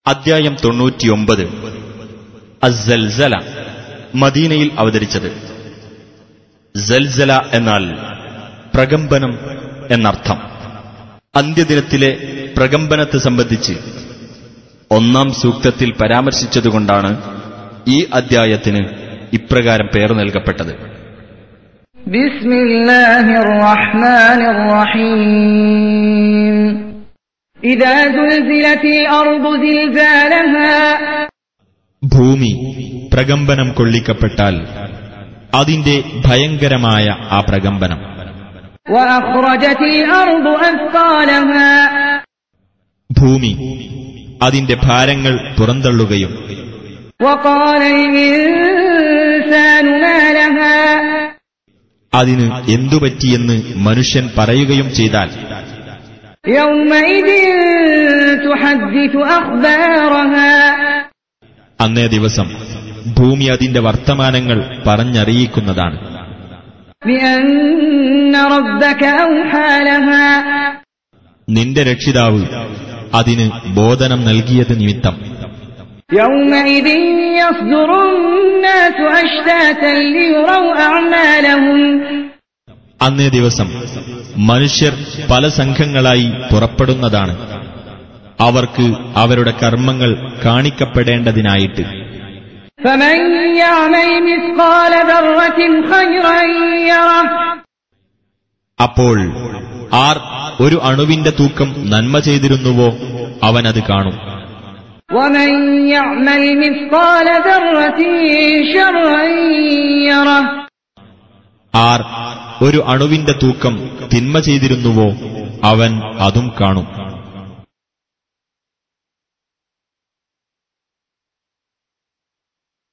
അദ്ധ്യായം തൊണ്ണൂറ്റിയൊമ്പത് അസൽസല മദീനയിൽ അവതരിച്ചത് സൽസല എന്നാൽ പ്രകമ്പനം എന്നർത്ഥം അന്ത്യദിനത്തിലെ പ്രകമ്പനത്തെ സംബന്ധിച്ച് ഒന്നാം സൂക്തത്തിൽ പരാമർശിച്ചതുകൊണ്ടാണ് ഈ അദ്ധ്യായത്തിന് ഇപ്രകാരം പേർ നൽകപ്പെട്ടത് بسم الله الرحمن الرحيم إذا زلزلت الأرض زلزالها ഭൂമി പ്രകമ്പനം കൊള്ളിക്കപ്പെട്ടാൽ അതിന്റെ ഭയങ്കരമായ ആ പ്രകമ്പനം وأخرجت الأرض أثقالها ഭൂമി അതിന്റെ ഭാരങ്ങൾ പുറന്തള്ളുകയും وقال الإنسان ما لها അതിന് എന്തുപറ്റിയെന്ന് മനുഷ്യൻ പറയുകയും ചെയ്താൽ يومئذ تحدث أخبارها അന്നേ ദിവസം ഭൂമി അതിന്റെ വർത്തമാനങ്ങൾ പറഞ്ഞറിയിക്കുന്നതാണ് بأن ربك أوحى لها നിന്റെ രക്ഷിതാവ് അതിന് ബോധനം നൽകിയത് നിമിത്തം يومئذ يصدر الناس أشتاتا ليروا أعمالهم അന്നേ ദിവസം മനുഷ്യർ പല സംഘങ്ങളായി പുറപ്പെടുന്നതാണ് അവർക്ക് അവരുടെ കർമ്മങ്ങൾ കാണിക്കപ്പെടേണ്ടതിനായിട്ട് فمن يعمل مثقال ذرة خيرا يره അപ്പോൾ ആർ ഒരു അണുവിന്റെ തൂക്കം നന്മ ചെയ്തിരുന്നുവോ അവനത് കാണും ومن يعمل مثقال ذرة شرا يره ആർ ഒരു അണുവിന്റെ തൂക്കം തിന്മ ചെയ്തിരുന്നുവോ അവൻ അതും കാണും